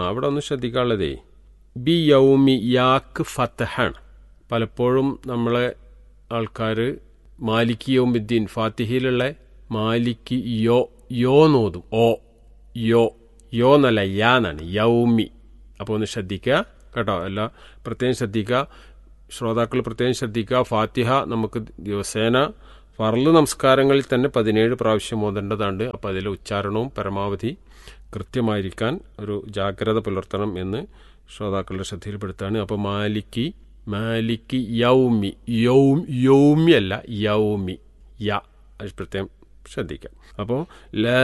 അവിടെ ഒന്ന് ശ്രദ്ധിക്കാനുള്ളതേ ബി യൗമി യാക്ക് ഫത്തഹാണ് പലപ്പോഴും നമ്മളെ ആൾക്കാർ മാലിക്കി യൗമിദ്ദീൻ ഫാത്തിഹയിലുള്ള മാലിക്കി യോ യോ നോതും ഓ യോ യോ എന്നല്ല യാ എന്നാണ് യൗമി അപ്പോൾ ഒന്ന് ശ്രദ്ധിക്കുക കേട്ടോ അല്ല പ്രത്യേകം ശ്രദ്ധിക്കുക ശ്രോതാക്കൾ പ്രത്യേകം ശ്രദ്ധിക്കുക ഫാത്തിഹ നമുക്ക് ദിവസേന ഫർള് നമസ്കാരങ്ങളിൽ തന്നെ പതിനേഴ് പ്രാവശ്യം ഓതേണ്ടതുണ്ട് അപ്പോൾ അതിലെ ഉച്ചാരണവും പരമാവധി കൃത്യമായിരിക്കാൻ ഒരു ജാഗ്രത പുലർത്തണം എന്ന് ശ്രോതാക്കളുടെ ശ്രദ്ധയിൽപ്പെടുത്താണ് അപ്പോൾ മാലിക്കി മാലിക്കി യൗമി യൗം യൗമി അല്ല യൗമി യ അത് പ്രത്യേകം ശ്രദ്ധിക്കാം അപ്പോൾ ല